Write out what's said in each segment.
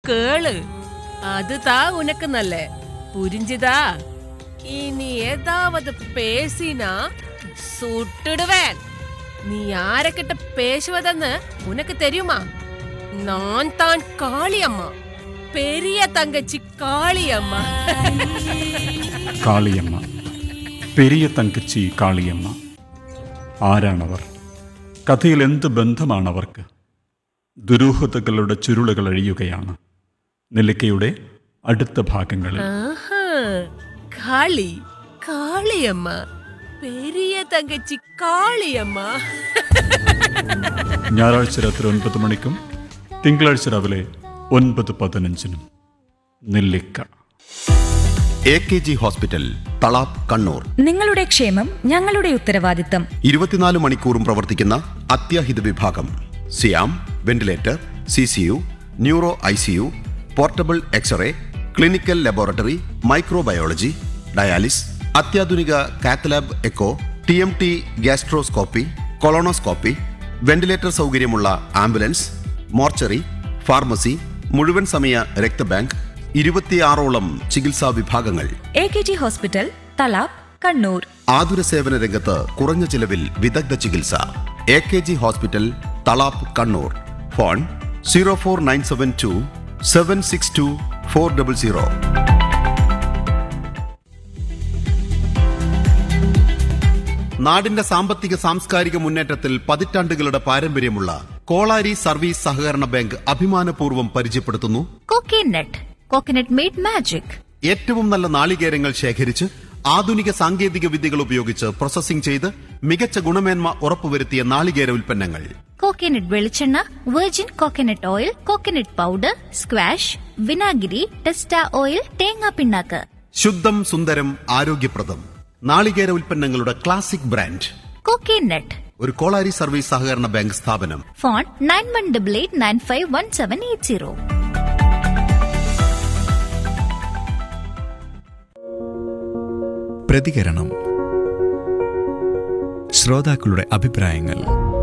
கேளு அதுதான் உனக்கு நல்ல புரிஞ்சுதா இனி ஏதாவது பேசினா சுட்டுடுவேன் நீ யாரக்கிட்ட பேசுவதன்னு உனக்கு தெரியுமா நான் தான் காளியம்மா பெரிய தங்கச்சி காளியம்மா കാളിയമ്മ പെരിയ തങ്കച്ചി കാളിയമ്മ ആരാണവർ കഥയിൽ എന്ത് ബന്ധമാണ് അവർക്ക് ദുരൂഹതകളുടെ ചുരുളുകൾ അഴിയുകയാണ് നെല്ലിക്കയുടെ അടുത്ത ഭാഗങ്ങളിൽ ஆஹா, காளி காளியம்மா பெரிய தங்கச்சி காளியம்மா ഞായറാഴ്ച രാത്രി ഒൻപത് മണിക്കും തിങ്കളാഴ്ച രാവിലെ ഒൻപത് പതിനഞ്ചിനും നെല്ലിക്ക A K G hospital Thalap Kannur നിങ്ങളുടെ ക്ഷേമം ഞങ്ങളുടെ ഉത്തരവാദിത്തം ഇരുപത്തിനാല് മണിക്കൂറും പ്രവർത്തിക്കുന്ന അത്യാഹിത വിഭാഗം സിയാം ventilator C C U neuro I C U portable x ray clinical laboratory microbiology dialysis അത്യാധുനിക cath lab echo T M T gastroscopy colonoscopy ventilator സൗകര്യമുള്ള ആംബുലൻസ് മോർച്ചറി ഫാർമസി മുഴുവൻ സമയ രക്തബാങ്ക് ഇരുപത്തിയാറോളം ചികിത്സാ വിഭാഗങ്ങൾ A K G hospital Thalap Kannur ആതുര സേവന രംഗത്ത് കുറഞ്ഞ ചിലവിൽ വിദഗ്ധ ചികിത്സ A K G hospital Thalap Kannur phone zero four nine seven two seven six two four double zero നാടിന്റെ സാമ്പത്തിക സാംസ്കാരിക മുന്നേറ്റത്തിൽ പതിറ്റാണ്ടുകളുടെ പാരമ്പര്യമുള്ള കോളാരി സർവീസ് സഹകരണ ബാങ്ക് അഭിമാനപൂർവ്വം പരിചയപ്പെടുത്തുന്നു കോക്കനട്ട് കോക്കനട്ട് മെയ്ഡ് മാജിക് ഏറ്റവും നല്ല നാളികേരങ്ങൾ ശേഖരിച്ച് ആധുനിക സാങ്കേതിക വിദ്യകൾ ഉപയോഗിച്ച് പ്രോസസ്സിംഗ് ചെയ്ത് മികച്ച ഗുണമേന്മ ഉറപ്പുവരുത്തിയ നാളികേര ഉൽപ്പന്നങ്ങൾ കോക്കനട്ട് വെളിച്ചെണ്ണ virgin coconut oil coconut powder squash വിനാഗിരി ടെസ്റ്റ ഓയിൽ തേങ്ങാ പിണ്ണാക്ക് ശുദ്ധം സുന്ദരം ആരോഗ്യപ്രദം നാളികേര ഉൽപ്പന്നങ്ങളുടെ ക്ലാസിക് ബ്രാൻഡ് കോക്കനട്ട് ഒരു കോളാരി സർവീസ് സഹകരണ ബാങ്ക് സ്ഥാപനം phone nine one double eight nine five one seven eight zero പ്രതികരണം ശ്രോതാക്കളുടെ അഭിപ്രായങ്ങൾ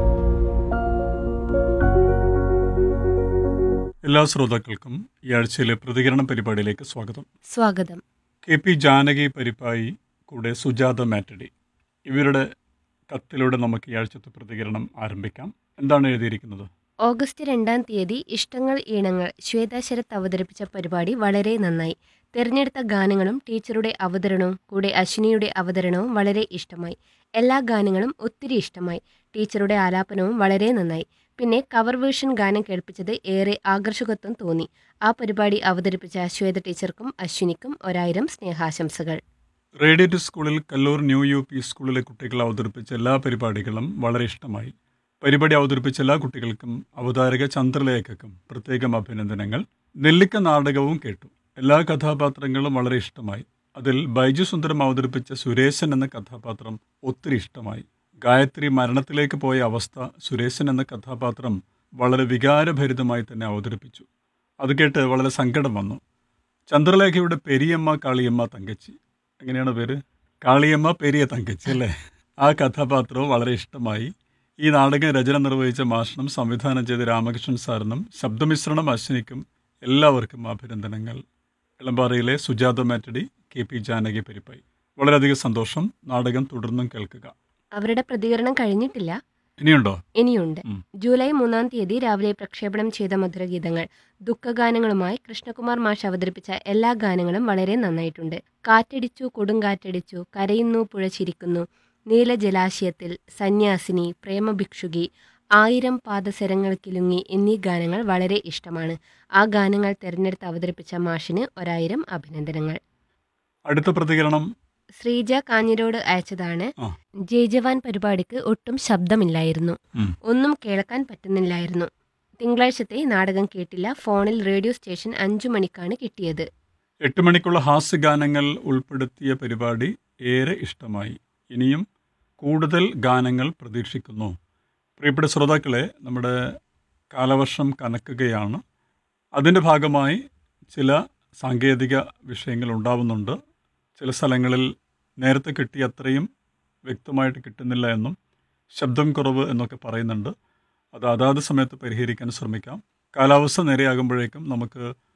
എല്ലാ ശ്രോതാക്കൾക്കും ഈ ആഴ്ചയിലെ പ്രതികരണ പരിപാടിയിലേക്ക് സ്വാഗതം സ്വാഗതം കെ പി ജാനകി പരിപ്പായി കൂടെ സുജാത മാറ്റഡി ഇവരുടെ കത്തിലൂടെ നമുക്ക് ഈ ആഴ്ചത്തെ പ്രതികരണം ആരംഭിക്കാം എന്താണ് എഴുതിയിരിക്കുന്നത് ഓഗസ്റ്റ് രണ്ടാം തീയതി ഇഷ്ടങ്ങൾ ഈണങ്ങൾ ശ്വേതാ ശരത് അവതരിപ്പിച്ച പരിപാടി വളരെ നന്നായി തിരഞ്ഞെടുത്ത ഗാനങ്ങളും ടീച്ചറുടെ അവതരണവും കൂടെ അശ്വിനിയുടെ അവതരണവും വളരെ ഇഷ്ടമായി എല്ലാ ഗാനങ്ങളും ഒത്തിരി ഇഷ്ടമായി ടീച്ചറുടെ ആലാപനവും വളരെ നന്നായി പിന്നെ കവർ വേർഷൻ ഗാനം കേൾപ്പിച്ചത് ഏറെ ആകർഷകത്വം തോന്നി ആ പരിപാടി അവതരിപ്പിച്ച ശ്വേത ടീച്ചർക്കും അശ്വിനിക്കും ഒരായിരം സ്നേഹാശംസകൾ റേഡിയറ്റ് സ്കൂളിൽ കല്ലൂർ ന്യൂ യു പി സ്കൂളിലെ കുട്ടികൾ അവതരിപ്പിച്ച എല്ലാ പരിപാടികളും വളരെ ഇഷ്ടമായി പരിപാടി അവതരിപ്പിച്ച എല്ലാ കുട്ടികൾക്കും അവതാരക ചന്ദ്രലേഖക്കും പ്രത്യേകം അഭിനന്ദനങ്ങൾ നെല്ലിക്ക നാടകവും കേട്ടു എല്ലാ കഥാപാത്രങ്ങളും വളരെ ഇഷ്ടമായി അതിൽ ബൈജു സുന്ദരം അവതരിപ്പിച്ച സുരേശൻ എന്ന കഥാപാത്രം ഒത്തിരി ഇഷ്ടമായി ഗായത്രി മരണത്തിലേക്ക് പോയ അവസ്ഥ സുരേശൻ എന്ന കഥാപാത്രം വളരെ വികാരഭരിതമായി തന്നെ അവതരിപ്പിച്ചു അത് കേട്ട് വളരെ സങ്കടം വന്നു ചന്ദ്രലേഖയുടെ പെരിയമ്മ കാളിയമ്മ തങ്കച്ചി എങ്ങനെയാണ് പേര് കാളിയമ്മ പെരിയ തങ്കച്ചി അല്ലേ ആ കഥാപാത്രവും വളരെ ഇഷ്ടമായി ഈ നാടകം രചന നിർവഹിച്ച മാഷനും സംവിധാനം ചെയ്ത രാമകൃഷ്ണൻ സാറിനും ശബ്ദമിശ്രണം അശ്വിനിക്കും എല്ലാവർക്കും അഭിനന്ദനങ്ങൾ ഇളമ്പാറയിലെ സുജാത മാറ്റടി കെ പി ജാനകി പരിപ്പായി വളരെയധികം സന്തോഷം നാടകം തുടർന്നും കേൾക്കുക അവരുടെ പ്രതികരണം കഴിഞ്ഞിട്ടില്ല ഇനിയുണ്ടോ ഇനിയുണ്ട് ഉം. ജൂലൈ മൂന്നാം തീയതി രാവിലെ പ്രക്ഷേപണം ചെയ്ത മധുരഗീതങ്ങൾ ദുഃഖഗാനങ്ങളുമായി കൃഷ്ണകുമാർ മാഷ് അവതരിപ്പിച്ച എല്ലാ ഗാനങ്ങളും വളരെ നന്നായിട്ടുണ്ട് കാറ്റടിച്ചു കൊടുങ്കാറ്റടിച്ചു കരയുന്നു പുഴ ചിരിക്കുന്നു നീലജലാശയത്തിൽ സന്യാസിനി പ്രേമഭിക്ഷുകി ആയിരം പാദസരങ്ങൾ കിലുങ്ങി എന്നീ ഗാനങ്ങൾ വളരെ ഇഷ്ടമാണ് ആ ഗാനങ്ങൾ തിരഞ്ഞെടുത്ത് അവതരിപ്പിച്ച മാഷിന് ഒരായിരം അഭിനന്ദനങ്ങൾ അടുത്ത പ്രതികരണം ശ്രീജ കാഞ്ഞിരോട് അയച്ചതാണ് ആ. ജയ് ജവാൻ പരിപാടിക്ക് ഒട്ടും ശബ്ദമില്ലായിരുന്നു ഉം. ഒന്നും കേൾക്കാൻ പറ്റുന്നില്ലായിരുന്നു തിങ്കളാഴ്ചത്തെ നാടകം കേട്ടില്ല ഫോണിൽ റേഡിയോ സ്റ്റേഷൻ അഞ്ചു മണിക്കാണ് കിട്ടിയത് എട്ട് മണിക്കുള്ള ഹാസ്യഗാനങ്ങൾ ഉൾപ്പെടുത്തിയ പരിപാടി ഏറെ ഇഷ്ടമായി ഇനിയും കൂടുതൽ ഗാനങ്ങൾ പ്രതീക്ഷിക്കുന്നു പ്രിയപ്പെട്ട ശ്രോതാക്കളെ നമ്മുടെ കാലവർഷം കനക്കുകയാണ് അതിൻ്റെ ഭാഗമായി ചില സാങ്കേതിക വിഷയങ്ങൾ ഉണ്ടാവുന്നുണ്ട് ചില സ്ഥലങ്ങളിൽ നേരത്തെ കിട്ടിയ അത്രയും വ്യക്തമായിട്ട് കിട്ടുന്നില്ല എന്നും ശബ്ദം കുറവ് എന്നൊക്കെ പറയുന്നുണ്ട് അത് അതാത് സമയത്ത് പരിഹരിക്കാൻ ശ്രമിക്കാം കാലാവസ്ഥ നേരെയാകുമ്പോഴേക്കും നമുക്ക്